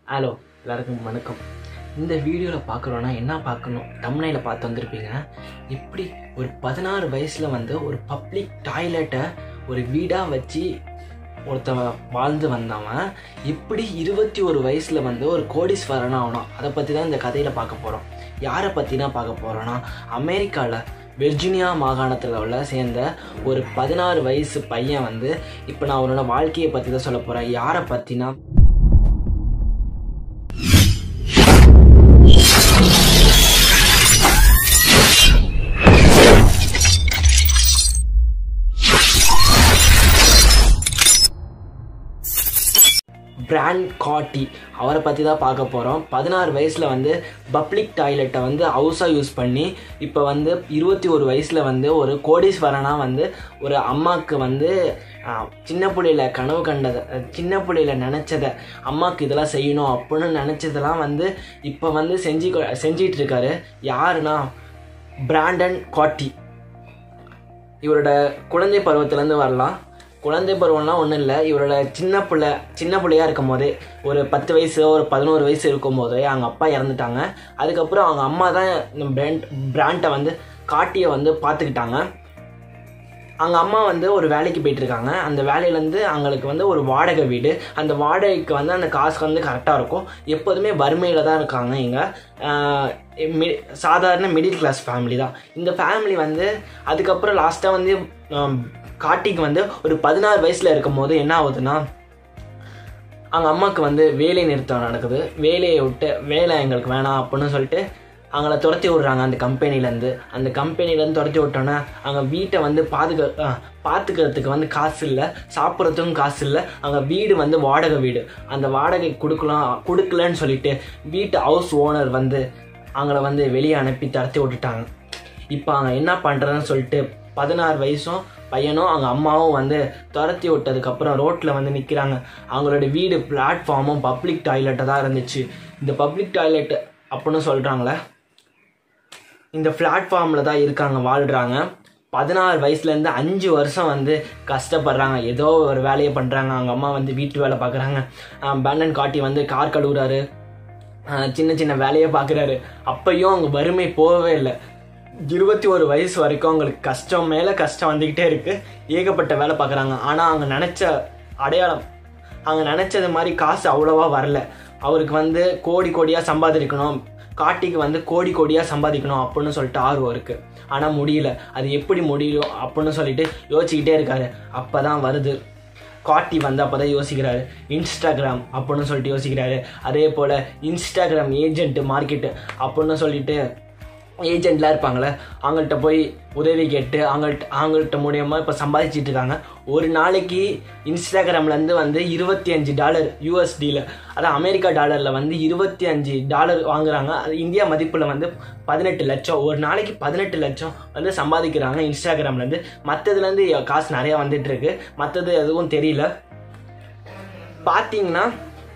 hello எல்லாருக்கும் வணக்கம் இந்த வீடியோவில் பார்க்குறோன்னா என்ன பார்க்கணும் தமிழையில் பார்த்து வந்திருப்பீங்க எப்படி ஒரு பதினாறு வயசில் வந்து ஒரு பப்ளிக் டாய்லெட்டை ஒரு வீடாக வச்சு ஒருத்தவன் வாழ்ந்து வந்தவன் எப்படி இருபத்தி ஒரு வயசில் வந்து ஒரு கோடீஸ்வரன் ஆகணும் அதை பற்றி தான் இந்த கதையில் பார்க்க போகிறோம் யாரை பற்றி தான் பார்க்க போகிறோன்னா அமெரிக்காவில் வெர்ஜினியா மாகாணத்தில் உள்ள சேர்ந்த ஒரு பதினாறு வயசு பையன் வந்து இப்போ நான் அவனோட வாழ்க்கையை பற்றி தான் சொல்ல போகிறேன் யாரை பற்றினா பிராண்ட் காட்டி அவரை பற்றி தான் பார்க்க போகிறோம் பதினாறு வயசில் வந்து பப்ளிக் டாய்லெட்டை வந்து ஹவுஸாக யூஸ் பண்ணி இப்போ வந்து இருபத்தி ஒரு வயசில் வந்து ஒரு கோடீஸ்வரனாக வந்து ஒரு அம்மாவுக்கு வந்து ஆஹ், சின்ன பிள்ளையில கனவு கண்டதை அஹ், சின்ன பிள்ளையில நினச்சதை அம்மாவுக்கு இதெல்லாம் செய்யணும் அப்படின்னு நினச்சதெல்லாம் வந்து இப்போ வந்து செஞ்சு செஞ்சிட்டு இருக்காரு யாருன்னா பிராண்டன் காட்டி இவரோட குழந்தை பருவத்திலேருந்து வரலாம் குழந்தை பருவம்லாம் ஒன்றும் இல்லை இவரோட சின்ன பிள்ளை சின்ன பிள்ளையா இருக்கும் போதே ஒரு பத்து வயசு ஒரு பதினோரு வயசு இருக்கும் போதே அவங்க அப்பா இறந்துட்டாங்க அதுக்கப்புறம் அவங்க அம்மா தான் இந்த பிராண்ட் பிராண்டை வந்து காட்டியை வந்து பார்த்துக்கிட்டாங்க அவங்க அம்மா வந்து ஒரு வேலைக்கு போயிட்டு இருக்காங்க அந்த வேலையிலேருந்து அவங்களுக்கு வந்து ஒரு வாடகை வீடு அந்த வாடகைக்கு வந்து அந்த காசு வந்து கரெக்டாக இருக்கும் எப்போதுமே வறுமையில் தான் இருக்காங்க இங்கே சாதாரண மிடில் கிளாஸ் ஃபேமிலி தான் இந்த ஃபேமிலி வந்து அதுக்கப்புறம் லாஸ்ட்டாக வந்து ஆம், காட்டிக்கு வந்து ஒரு பதினாறு வயசில் இருக்கும் போது என்ன ஆகுதுன்னா அவங்க அம்மாவுக்கு வந்து வேலை நிறுத்தம் நடக்குது வேலையை விட்டு வேலை எங்களுக்கு வேணாம் அப்படின்னு சொல்லிட்டு அவங்கள துரத்தி விடுறாங்க அந்த கம்பெனிலேருந்து அந்த கம்பெனிலேருந்து துரத்தி விட்டோன்னே அவங்க வீட்டை வந்து பாதுகா ஆ, பார்த்துக்கிறதுக்கு வந்து காசு இல்லை சாப்பிட்றதுக்கும் காசு இல்லை அவங்க வீடு வந்து வாடகை வீடு அந்த வாடகை கொடுக்கலாம் கொடுக்கலன்னு சொல்லிட்டு வீட்டு ஹவுஸ் ஓனர் வந்து அவங்கள வந்து வெளியே அனுப்பி துரத்தி விட்டுட்டாங்க இப்போ அவங்க என்ன பண்ணுறதுன்னு சொல்லிட்டு பதினாறு வயசும் பையனும் அவங்க அம்மாவும் வந்து துரத்தி விட்டதுக்கப்புறம் ரோட்டில் வந்து நிற்கிறாங்க அவங்களோட வீடு பிளாட்ஃபார்மும் பப்ளிக் டாய்லெட்டாக தான் இருந்துச்சு இந்த பப்ளிக் டாய்லெட் அப்படின்னு சொல்கிறாங்களே இந்த பிளாட்ஃபார்மில் தான் இருக்காங்க வாழ்கிறாங்க பதினாறு வயசுலேருந்து அஞ்சு வருஷம் வந்து கஷ்டப்படுறாங்க ஏதோ ஒரு வேலையை பண்ணுறாங்க அவங்க அம்மா வந்து வீட்டு வேலை பார்க்குறாங்க பேண்டன் காட்டி வந்து கார் கழுவுறாரு ஆஹ் சின்ன சின்ன வேலையை பார்க்குறாரு அப்பையும் அவங்க வறுமை போகவே இல்லை இருபத்தி ஒரு வயசு வரைக்கும் அவங்களுக்கு கஷ்டம் மேலே கஷ்டம் வந்துக்கிட்டே இருக்குது ஏகப்பட்ட வேலை பார்க்குறாங்க ஆனால் அவங்க நினச்ச அடையாளம் அவங்க நினச்சது மாதிரி காசு அவ்வளோவா வரல அவருக்கு வந்து கோடி கோடியாக சம்பாதிக்கணும் காட்டிக்கு வந்து கோடி கோடியாக சம்பாதிக்கணும் அப்படின்னு சொல்லிட்டு ஆர்வம் இருக்குது ஆனால் முடியல அது எப்படி முடியும் அப்படின்னு சொல்லிட்டு யோசிச்சுக்கிட்டே இருக்காரு அப்போ தான் வருது காட்டி வந்து அப்போ தான் யோசிக்கிறாரு இன்ஸ்டாகிராம் அப்படின்னு சொல்லிட்டு யோசிக்கிறாரு அதே போல் இன்ஸ்டாகிராம் ஏஜென்ட் மார்க்கெட்டு அப்படின்னு சொல்லிட்டு ஏஜென்ட்லாம் இருப்பாங்களே அவங்கள்ட்ட போய் உதவி கேட்டு அவங்கள்ட்ட அவங்கள்ட்ட மூலியமாக இப்போ சம்பாதிச்சிட்டு இருக்காங்க ஒரு நாளைக்கு இன்ஸ்டாகிராம்லேருந்து வந்து இருபத்தி அஞ்சு டாலர் யூஎஸ்டியில் அதான் அமெரிக்கா டாலரில் வந்து இருபத்தி அஞ்சு டாலர் வாங்குறாங்க அது இந்தியா மதிப்பில் வந்து பதினெட்டு லட்சம் ஒரு நாளைக்கு பதினெட்டு லட்சம் வந்து சம்பாதிக்கிறாங்க இன்ஸ்டாகிராம்லேருந்து மற்றதுலேருந்து காசு நிறையா வந்துட்டு இருக்கு மற்றது எதுவும் தெரியல பார்த்தீங்கன்னா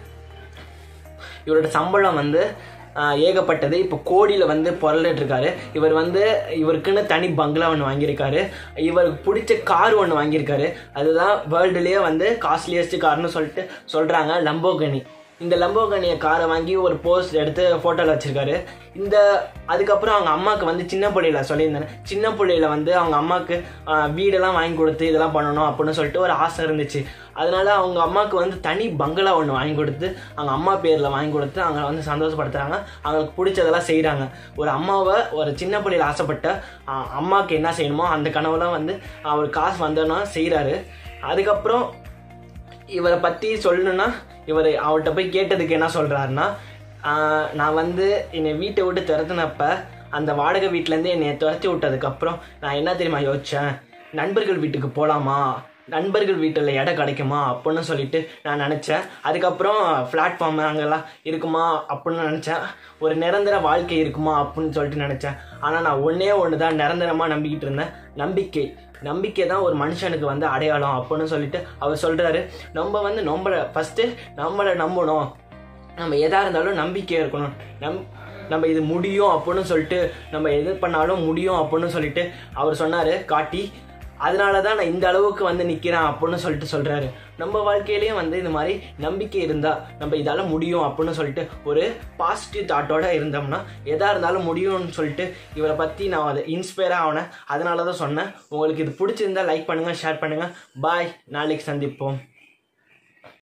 இவரோட சம்பளம் வந்து ஆஹ், ஏகப்பட்டது இப்போ கோடியில் வந்து புரளிட்டு இருக்காரு இவர் வந்து இவருக்குன்னு தனி பங்களா ஒன்று வாங்கியிருக்காரு இவருக்கு பிடிச்ச கார் ஒன்று வாங்கியிருக்காரு அதுதான் வேர்ல்டுலேயே வந்து காஸ்ட்லியஸ்ட் கார்னு சொல்லிட்டு சொல்கிறாங்க லம்போகனி இந்த லம்போகனிய காரை வாங்கி ஒரு போஸ்ட் எடுத்து ஃபோட்டோவில் வச்சுருக்காரு இந்த அதுக்கப்புறம் அவங்க அம்மாவுக்கு வந்து சின்ன பிள்ளையில சொல்லியிருந்தேன் சின்ன பிள்ளையில வந்து அவங்க அம்மாவுக்கு ஆஹ், வீடெல்லாம் வாங்கி கொடுத்து இதெல்லாம் பண்ணணும் அப்படின்னு சொல்லிட்டு ஒரு ஆசை இருந்துச்சு அதனால அவங்க அம்மாவுக்கு வந்து தனி பங்களா ஒன்று வாங்கி கொடுத்து அவங்க அம்மா பேரில் வாங்கி கொடுத்து அவங்கள வந்து சந்தோஷப்படுத்துறாங்க அவங்களுக்கு பிடிச்சதெல்லாம் செய்கிறாங்க ஒரு அம்மாவை ஒரு சின்ன பிள்ளையில ஆசைப்பட்ட ஆஹ், அம்மாவுக்கு என்ன செய்யணுமோ அந்த கனவுலாம் வந்து அவர் காசு வந்தோன்னா செய்கிறாரு அதுக்கப்புறம் இவரை பற்றி சொல்லணும்னா இவர் அவர்கிட்ட போய் கேட்டதுக்கு என்ன சொல்கிறாருன்னா நான் வந்து என்னை வீட்டை விட்டு துரத்துனப்ப அந்த வாடகை வீட்டிலேருந்து என்னை துரத்தி விட்டதுக்கப்புறம் நான் என்ன தெரியுமா யோசித்தேன் நண்பர்கள் வீட்டுக்கு போகலாமா நண்பர்கள் வீட்டில் இடம் கிடைக்குமா அப்படின்னு சொல்லிட்டு நான் நினச்சேன் அதுக்கப்புறம் பிளாட்ஃபார்ம் அங்கெல்லாம் இருக்குமா அப்படின்னு நினச்சேன் ஒரு நிரந்தர வாழ்க்கை இருக்குமா அப்படின்னு சொல்லிட்டு நினச்சேன் ஆனால் நான் ஒன்றே ஒன்று தான் நிரந்தரமாக நம்பிக்கிட்டு இருந்தேன் நம்பிக்கை நம்பிக்கை தான் ஒரு மனுஷனுக்கு வந்து அடையாளம் அப்படின்னு சொல்லிட்டு அவர் சொல்கிறாரு நம்ம வந்து நம்மளை ஃபஸ்ட்டு நம்மளை நம்பணும் நம்ம எதாக இருந்தாலும் நம்பிக்கை இருக்கணும் நம் நம்ம இது முடியும் அப்படின்னு சொல்லிட்டு நம்ம எது பண்ணாலும் முடியும் அப்படின்னு சொல்லிட்டு அவர் சொன்னார் காட்டி அதனால தான் நான் இந்த அளவுக்கு வந்து நிற்கிறேன் அப்படின்னு சொல்லிட்டு சொல்கிறாரு நம்ம வாழ்க்கையிலையும் வந்து இந்த மாதிரி நம்பிக்கை இருந்தால் நம்ம இதால் முடியும் அப்படின்னு சொல்லிட்டு ஒரு பாசிட்டிவ் தாட்டோட இருந்தோம்னா எதாக இருந்தாலும் முடியும்னு சொல்லிட்டு இவரை பற்றி நான் அதை இன்ஸ்பயராக ஆனேன் அதனால தான் சொன்னேன் உங்களுக்கு இது பிடிச்சிருந்தா லைக் பண்ணுங்கள் ஷேர் பண்ணுங்கள் பாய் நாளைக்கு சந்திப்போம்